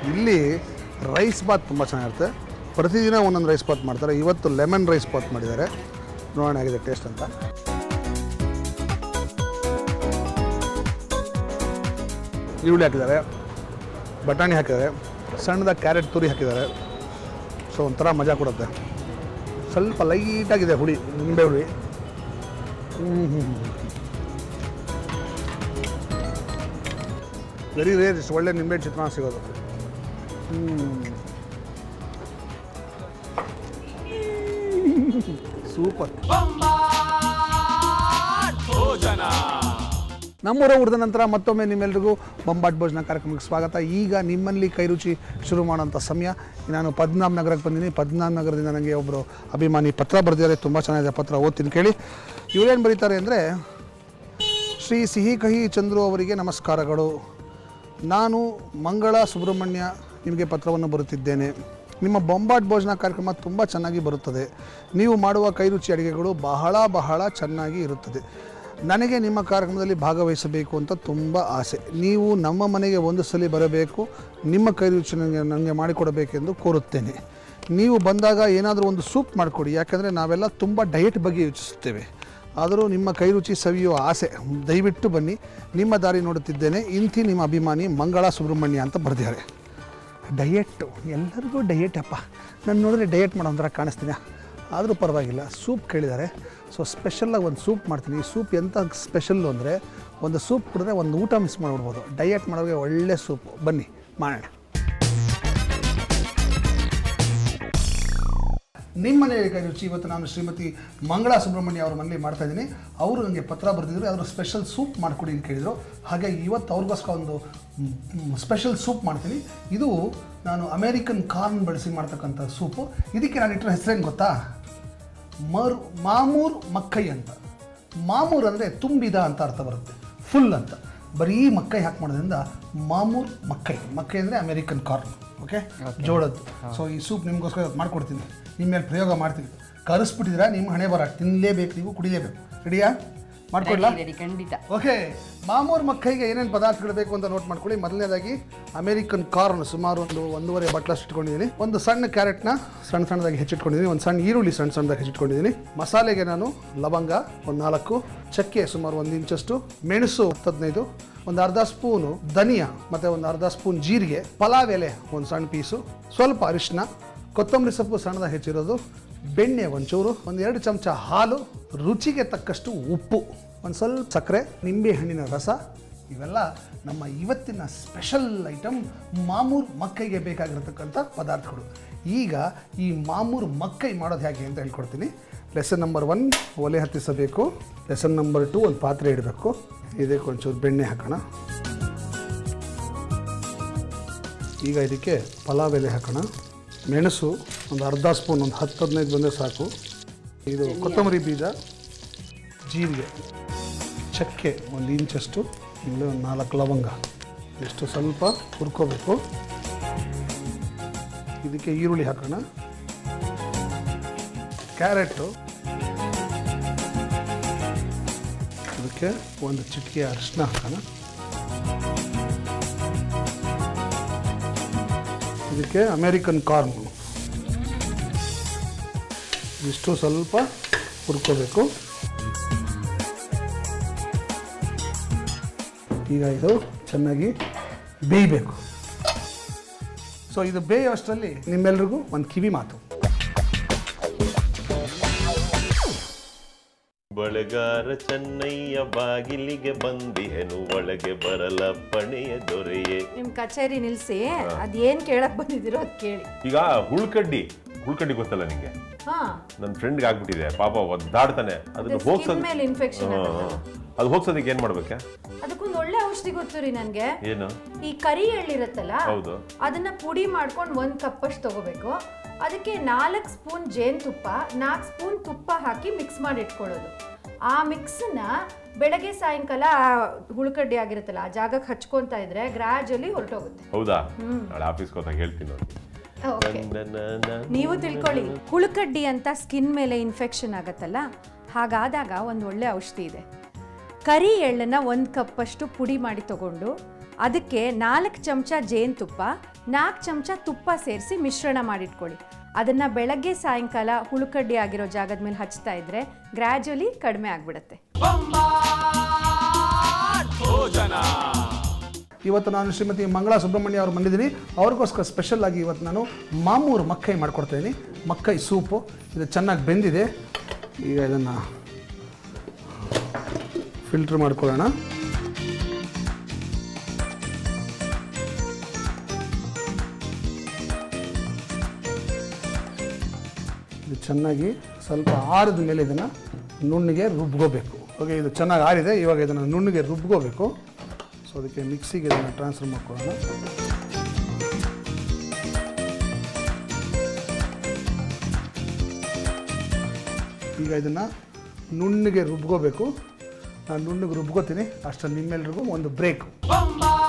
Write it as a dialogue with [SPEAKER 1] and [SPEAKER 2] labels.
[SPEAKER 1] ಇಲ್ಲಿ ರೈಸ್ ಬಾತ್ ತುಂಬ ಚೆನ್ನಾಗಿರುತ್ತೆ ಪ್ರತಿದಿನ ಒಂದೊಂದು ರೈಸ್ ಬಾತ್ ಮಾಡ್ತಾರೆ ಇವತ್ತು ಲೆಮನ್ ರೈಸ್ ಬಾತ್ ಮಾಡಿದ್ದಾರೆ ನೋಡೋಣ ಆಗಿದೆ ಟೇಸ್ಟ್ ಅಂತ ಈರುಳ್ಳಿ ಹಾಕಿದ್ದಾರೆ ಬಟಾಣಿ ಹಾಕಿದ್ದಾರೆ ಸಣ್ಣದಾಗಿ ಕ್ಯಾರೆಟ್ ತುರಿ ಹಾಕಿದ್ದಾರೆ ಸೊ ಒಂಥರ ಮಜಾ ಕೊಡುತ್ತೆ ಸ್ವಲ್ಪ ಲೈಟಾಗಿದೆ ಹುಳಿ ನಿಂಬೆ ಹುಳಿ ವೆರಿ ರೇರ್ ಇಷ್ಟು ಒಳ್ಳೆ ನಿಂಬೆ ಚಿತ್ರಾನ್ನ ಸಿಗೋದು ಸೂಪರ್ ನಮ್ಮೂರ ಊಟದ ನಂತರ ಮತ್ತೊಮ್ಮೆ ನಿಮ್ಮೆಲ್ರಿಗೂ ಬೊಂಬಾಟ್ ಭೋಜನ ಕಾರ್ಯಕ್ರಮಕ್ಕೆ ಸ್ವಾಗತ ಈಗ ನಿಮ್ಮಲ್ಲಿ ಕೈ ರುಚಿ ಶುರು ಮಾಡೋಂಥ ಸಮಯ ನಾನು ಪದ್ಮನಾಭ ನಗರಕ್ಕೆ ಬಂದಿದ್ದೀನಿ ಪದ್ಮನಾಭ ನಗರದಿಂದ ನನಗೆ ಒಬ್ಬರು ಅಭಿಮಾನಿ ಪತ್ರ ಬರೆದಿದ್ದಾರೆ ತುಂಬ ಚೆನ್ನಾಗಿದೆ ಪತ್ರ ಓದ್ತೀನಿ ಕೇಳಿ ಇವರೇನು ಬರೀತಾರೆ ಅಂದರೆ ಶ್ರೀ ಸಿಹಿ ಕಹಿ ಚಂದ್ರು ಅವರಿಗೆ ನಮಸ್ಕಾರಗಳು ನಾನು ಮಂಗಳ ಸುಬ್ರಹ್ಮಣ್ಯ ನಿಮಗೆ ಪತ್ರವನ್ನು ಬರುತ್ತಿದ್ದೇನೆ ನಿಮ್ಮ ಬೊಂಬಾಟ್ ಭೋಜನ ಕಾರ್ಯಕ್ರಮ ತುಂಬ ಚೆನ್ನಾಗಿ ಬರುತ್ತದೆ ನೀವು ಮಾಡುವ ಕೈರುಚಿ ಅಡುಗೆಗಳು ಬಹಳ ಬಹಳ ಚೆನ್ನಾಗಿ ಇರುತ್ತದೆ ನನಗೆ ನಿಮ್ಮ ಕಾರ್ಯಕ್ರಮದಲ್ಲಿ ಭಾಗವಹಿಸಬೇಕು ಅಂತ ತುಂಬ ಆಸೆ ನೀವು ನಮ್ಮ ಮನೆಗೆ ಒಂದು ಸಲ ಬರಬೇಕು ನಿಮ್ಮ ಕೈರುಚಿ ನನಗೆ ನನಗೆ ಮಾಡಿಕೊಡಬೇಕೆಂದು ಕೋರುತ್ತೇನೆ ನೀವು ಬಂದಾಗ ಏನಾದರೂ ಒಂದು ಸೂಪ್ ಮಾಡಿಕೊಡಿ ಯಾಕಂದರೆ ನಾವೆಲ್ಲ ತುಂಬ ಡಯಟ್ ಬಗ್ಗೆ ಯೋಚಿಸುತ್ತೇವೆ ಆದರೂ ನಿಮ್ಮ ಕೈರುಚಿ ಸವಿಯುವ ಆಸೆ ದಯವಿಟ್ಟು ಬನ್ನಿ ನಿಮ್ಮ ದಾರಿ ನೋಡುತ್ತಿದ್ದೇನೆ ಇಂತಿ ನಿಮ್ಮ ಅಭಿಮಾನಿ ಮಂಗಳ ಸುಬ್ರಹ್ಮಣ್ಯ ಅಂತ ಬರೆದಿದ್ದಾರೆ ಡಯೆಟ್ಟು ಎಲ್ಲರಿಗೂ ಡಯೆಟ್ ಅಪ್ಪ ನಾನು ನೋಡಿದ್ರೆ ಡಯೆಟ್ ಮಾಡೋ ಥರ ಕಾಣಿಸ್ತೀನಿ ಆದರೂ ಪರವಾಗಿಲ್ಲ ಸೂಪ್ ಕೇಳಿದ್ದಾರೆ ಸೊ ಸ್ಪೆಷಲಾಗಿ ಒಂದು ಸೂಪ್ ಮಾಡ್ತೀನಿ ಈ ಸೂಪ್ ಎಂಥ ಸ್ಪೆಷಲ್ಲು ಅಂದರೆ ಒಂದು ಸೂಪ್ ಕುಡಿದ್ರೆ ಒಂದು ಊಟ ಮಿಸ್ ಮಾಡಿಬಿಡ್ಬೋದು ಡಯೆಟ್ ಮಾಡೋರಿಗೆ ಒಳ್ಳೆ ಸೂಪ್ ಬನ್ನಿ ಮಾಡೋಣ ನಿಮ್ಮ ಮನೆಯ ಕೈ ರುಚಿ ಇವತ್ತು ನಾನು ಶ್ರೀಮತಿ ಮಂಗಳಾ ಸುಬ್ರಹ್ಮಣ್ಯ ಅವ್ರ ಮನೇಲಿ ಮಾಡ್ತಾ ಇದ್ದೀನಿ ಅವರು ನನಗೆ ಪತ್ರ ಬರೆದಿದ್ರು ಅವರು ಸ್ಪೆಷಲ್ ಸೂಪ್ ಮಾಡಿಕೊಡಿ ಅಂತ ಕೇಳಿದರು ಹಾಗಾಗಿ ಇವತ್ತು ಅವ್ರಿಗೋಸ್ಕರ ಒಂದು ಸ್ಪೆಷಲ್ ಸೂಪ್ ಮಾಡ್ತೀನಿ ಇದು ನಾನು ಅಮೇರಿಕನ್ ಕಾರ್ನ್ ಬಳಸಿ ಮಾಡ್ತಕ್ಕಂಥ ಸೂಪು ಇದಕ್ಕೆ ನಾನು ಇಟ್ಟಿರೋ ಹೆಸರೇನು ಗೊತ್ತಾ ಮರು ಮಾಮೂರ್ ಮಕ್ಕೈ ಅಂತ ಮಾಮೂರ್ ಅಂದರೆ ತುಂಬಿದ ಅಂತ ಅರ್ಥ ಬರುತ್ತೆ ಫುಲ್ ಅಂತ ಬರೀ ಮಕ್ಕೈ ಹಾಕಿ ಮಾಡೋದ್ರಿಂದ ಮಾಮೂರ್ ಮಕ್ಕೈ ಮಕ್ಕೈ ಅಂದರೆ ಅಮೇರಿಕನ್ ಕಾರ್ನ್ ಓಕೆ ಜೋಳದ್ದು ಸೊ ಈ ಸೂಪ್ ನಿಮಗೋಸ್ಕರ ಇವತ್ತು ಮಾಡ್ಕೊಡ್ತೀನಿ ನಿಮ್ಮ ಮೇಲೆ ಪ್ರಯೋಗ ಮಾಡ್ತೀನಿ ಕರೆಸ್ಬಿಟ್ಟಿದ್ದೀರಾ ನಿಮ್ಮ ಹಣೆ ಬರ ತಿನ್ನಲೇಬೇಕು ನೀವು ಕುಡಿಲೇಬೇಕು ರೆಡಿಯಾ ಮಾಡ್ಕೊಡ್ಲಾ
[SPEAKER 2] ರೆಡಿ ಖಂಡಿತ
[SPEAKER 1] ಓಕೆ ಮಾಮೂರ್ ಮಕ್ಕೈಗೆ ಏನೇನು ಪದಾರ್ಥಗಳು ಬೇಕು ಅಂತ ನೋಟ್ ಮಾಡ್ಕೊಳ್ಳಿ ಮೊದಲನೇದಾಗಿ ಅಮೇರಿಕನ್ ಕಾರ್ನ್ ಸುಮಾರು ಒಂದು ಒಂದೂವರೆ ಬಟ್ಲಷ್ಟು ಇಟ್ಕೊಂಡಿದ್ದೀನಿ ಒಂದು ಸಣ್ಣ ಕ್ಯಾರೆಟ್ನ ಸಣ್ಣ ಸಣ್ಣದಾಗಿ ಹೆಚ್ಚಿಟ್ಕೊಂಡಿದ್ದೀನಿ ಒಂದು ಸಣ್ಣ ಈರುಳ್ಳಿ ಸಣ್ಣ ಸಣ್ಣದಾಗಿ ಹೆಚ್ಚಿಟ್ಕೊಂಡಿದ್ದೀನಿ ಮಸಾಲೆಗೆ ನಾನು ಲವಂಗ ಒಂದು ನಾಲ್ಕು ಚಕ್ಕೆ ಸುಮಾರು ಒಂದು ಇಂಚಷ್ಟು ಮೆಣಸು ಹತ್ತದೈದು ಒಂದು ಅರ್ಧ ಸ್ಪೂನು ಧನಿಯಾ ಮತ್ತು ಒಂದು ಅರ್ಧ ಸ್ಪೂನ್ ಜೀರಿಗೆ ಪಲಾವ್ ಎಲೆ ಒಂದು ಸಣ್ಣ ಪೀಸು ಸ್ವಲ್ಪ ಅರಿಶಿನ ಕೊತ್ತಂಬರಿ ಸೊಪ್ಪು ಸಣ್ಣದಾಗಿ ಹೆಚ್ಚಿರೋದು ಬೆಣ್ಣೆ ಒಂಚೂರು ಒಂದು ಎರಡು ಚಮಚ ಹಾಲು ರುಚಿಗೆ ತಕ್ಕಷ್ಟು ಉಪ್ಪು ಒಂದು ಸ್ವಲ್ಪ ಸಕ್ಕರೆ ನಿಂಬೆ ಹಣ್ಣಿನ ರಸ ಇವೆಲ್ಲ ನಮ್ಮ ಇವತ್ತಿನ ಸ್ಪೆಷಲ್ ಐಟಮ್ ಮಾಮೂರ್ ಮಕ್ಕೈಗೆ ಬೇಕಾಗಿರತಕ್ಕಂಥ ಪದಾರ್ಥಗಳು ಈಗ ಈ ಮಾಮೂರ್ ಮಕ್ಕೈ ಮಾಡೋದು ಹೇಗೆ ಅಂತ ಹೇಳ್ಕೊಡ್ತೀನಿ ಲೆಸನ್ ನಂಬರ್ ಒನ್ ಒಲೆ ಹತ್ತಿಸಬೇಕು ಲೆಸನ್ ನಂಬರ್ ಟು ಒಂದು ಪಾತ್ರೆ ಇಡಬೇಕು ಇದಕ್ಕೆ ಒಂಚೂರು ಬೆಣ್ಣೆ ಹಾಕೋಣ ಈಗ ಇದಕ್ಕೆ ಪಲಾವ್ ಎಲೆ ಹಾಕೋಣ ಮೆಣಸು ಒಂದು ಅರ್ಧ ಸ್ಪೂನ್ ಒಂದು ಹತ್ತು ಹದಿನೈದು ಬಂದರೆ ಸಾಕು ಇದು ಕೊತ್ತಂಬರಿ ಬೀಜ ಜೀರಿಗೆ ಚಕ್ಕೆ ಒಂದು ಇಂಚಷ್ಟು ಆಮೇಲೆ ಒಂದು ನಾಲ್ಕು ಲವಂಗ ಇಷ್ಟು ಸ್ವಲ್ಪ ಹುರ್ಕೋಬೇಕು ಇದಕ್ಕೆ ಈರುಳ್ಳಿ ಹಾಕೋಣ ಕ್ಯಾರೆಟು ಇದಕ್ಕೆ ಒಂದು ಚಿಟಿಕೆ ಅರಿಶಿನ ಹಾಕೋಣ ಇದಕ್ಕೆ ಅಮೇರಿಕನ್ ಕಾರ್ನ್ ಇಷ್ಟು ಸ್ವಲ್ಪ ಹುರ್ಕೋಬೇಕು ಈಗ ಇದು ಚೆನ್ನಾಗಿ ಬೇಯಬೇಕು ಸೊ ಇದು ಬೇಯೋಷ್ಟರಲ್ಲಿ ನಿಮ್ಮೆಲ್ರಿಗೂ ಒಂದು ಕಿವಿ ಮಾತು
[SPEAKER 3] ಬಳೆಗಾರ ಚೆನ್ನಯ್ಯ ಬಾಗಿಲಿಗೆ ಬಂದಿಹೆನು ಒಳಗೆ ಬರಲಪ್ಪಣೆಯ ದೊರೆಯೇ
[SPEAKER 2] ನಿಮ್ ಕಚೇರಿ ನಿಲ್ಸಿ ಅದೇನ್ ಕೇಳಕ್ ಬಂದಿದ್ದೀರೋ ಅದ್ ಕೇಳಿ
[SPEAKER 3] ಈಗ ಹುಳ್ಕಡ್ಡಿ ಹುಳ್ಕಡ್ಡಿ ಗೊತ್ತಲ್ಲ ನಿಂಗೆ
[SPEAKER 2] ಹಾ
[SPEAKER 3] ನನ್ನ ಫ್ರೆಂಡ್ಗೆ ಆಗ್ಬಿಟ್ಟಿದೆ ಪಾಪ ಒದ್ದಾಡ್ತಾನೆ ಅದನ್ನ
[SPEAKER 2] ಅದೇ
[SPEAKER 3] ಹೋಗ್ಸೋದ್
[SPEAKER 2] skin ಮೇಲೆ infection
[SPEAKER 3] ಹಾ,
[SPEAKER 2] ಆಗುತ್ತಲ್ಲ.
[SPEAKER 3] ಅದು ಹೋಗ್ಸೋದಕ್ಕೆ ಏನ್ ಮಾಡ್ಬೇಕೆ
[SPEAKER 2] ಅದಕ್ಕೊಂದು ಒಳ್ಳೆ ಔಷಧಿ ಗೊತ್ತು ರೀ ನನ್ಗೆ
[SPEAKER 3] ಏನು
[SPEAKER 2] ಈ ಕರಿ ಎಳ್ಳಿರುತ್ತಲ್ಲ
[SPEAKER 3] ಹೌದು
[SPEAKER 2] ಅದನ್ನ ಪುಡಿ ಮಾಡ್ಕೊಂಡು ಒಂದ್ ಕಪ್ಪಷ್ಟು ತಗೋಬೇಕು ಅದಕ್ಕೆ ನಾಲ್ಕು ಸ್ಪೂನ್ ಜೇನುತುಪ್ಪ ನಾಲ್ಕು ಸ್ಪೂನ್ ತುಪ್ಪ ಹಾಕಿ ಮಿಕ್ಸ್ ಮಾಡಿ ಇಟ್ಕೊಳ್ಳೋದು ಆ ಮಿಕ್ಸ್ನ ಬೆಳಗ್ಗೆ ಸಾಯಂಕಾಲ ಆ ಹುಳುಕಡ್ಡಿ ಆಗಿರುತ್ತಲ್ಲ ಆ ಜಾಗಕ್ಕೆ ಹಚ್ಕೊಂತ ಇದ್ರೆ ಗ್ರಾಜುಲಿ ಹೊರಟೋಗುತ್ತೆ
[SPEAKER 3] ಹೌದಾ ನಾಳೆ ಆಫೀಸ್ಗೆ ಹೋದಾಗ ಹೇಳ್ತೀನಿ ಅವ್ನಿಗೆ.
[SPEAKER 2] ಓಕೆ
[SPEAKER 3] ನನ್ನನ್ನ
[SPEAKER 2] ನೀವು ತಿಳ್ಕೊಳ್ಳಿ ಹುಳುಕಡ್ಡಿ ಅಂತ ಸ್ಕಿನ್ ಮೇಲೆ ಇನ್ಫೆಕ್ಷನ್ ಆಗತ್ತಲ್ಲ ಹಾಗಾದಾಗ ಒಂದು ಒಳ್ಳೆ ಔಷಧಿ ಇದೆ ಕರಿ ಎಳ್ಳನ್ನ ಒಂದು ಕಪ್ಪಷ್ಟು ಪುಡಿ ಮಾಡಿ ತಗೊಂಡು ಅದಕ್ಕೆ ನಾಲ್ಕು ಚಮಚ ಜೇನುತುಪ್ಪ ನಾಲ್ಕು ಚಮಚ ತುಪ್ಪ ಸೇರಿಸಿ ಮಿಶ್ರಣ ಮಾಡಿಟ್ಕೊಳ್ಳಿ ಅದನ್ನು ಬೆಳಗ್ಗೆ ಸಾಯಂಕಾಲ ಹುಳುಕಡ್ಡಿ ಆಗಿರೋ ಜಾಗದ ಮೇಲೆ ಹಚ್ತಾ ಇದ್ರೆ ಗ್ರ್ಯಾಜುಲಿ ಕಡಿಮೆ ಆಗಿಬಿಡುತ್ತೆ
[SPEAKER 1] ಇವತ್ತು ನಾನು ಶ್ರೀಮತಿ ಮಂಗಳಾ ಸುಬ್ರಹ್ಮಣ್ಯ ಅವ್ರು ಬಂದಿದ್ದೀನಿ ಅವ್ರಿಗೋಸ್ಕರ ಸ್ಪೆಷಲ್ ಆಗಿ ಇವತ್ತು ನಾನು ಮಾಮೂರು ಮಕ್ಕೈ ಮಾಡ್ಕೊಡ್ತಾ ಇದ್ದೀನಿ ಮಕ್ಕೈ ಸೂಪು ಇದು ಚೆನ್ನಾಗಿ ಬೆಂದಿದೆ ಈಗ ಇದನ್ನು ಫಿಲ್ಟ್ರ್ ಮಾಡ್ಕೊಳ್ಳೋಣ ಇದು ಚೆನ್ನಾಗಿ ಸ್ವಲ್ಪ ಆರಿದ ಮೇಲೆ ಇದನ್ನು ನುಣ್ಣಿಗೆ ರುಬ್ಕೋಬೇಕು ಓಕೆ ಇದು ಚೆನ್ನಾಗಿ ಆರಿದೆ ಇವಾಗ ಇದನ್ನು ನುಣ್ಣಿಗೆ ರುಬ್ಕೋಬೇಕು ಸೊ ಅದಕ್ಕೆ ಮಿಕ್ಸಿಗೆ ಇದನ್ನು ಟ್ರಾನ್ಸ್ಫರ್ ಮಾಡ್ಕೊಳ್ಳೋಣ ಈಗ ಇದನ್ನು ನುಣ್ಣಗೆ ರುಬ್ಕೋಬೇಕು ನಾನು ನುಣ್ಣಗೆ ರುಬ್ಕೋತೀನಿ ಅಷ್ಟರಲ್ಲಿ ನಿಮ್ಮೆಲ್ರಿಗೂ ಒಂದು ಬ್ರೇಕ್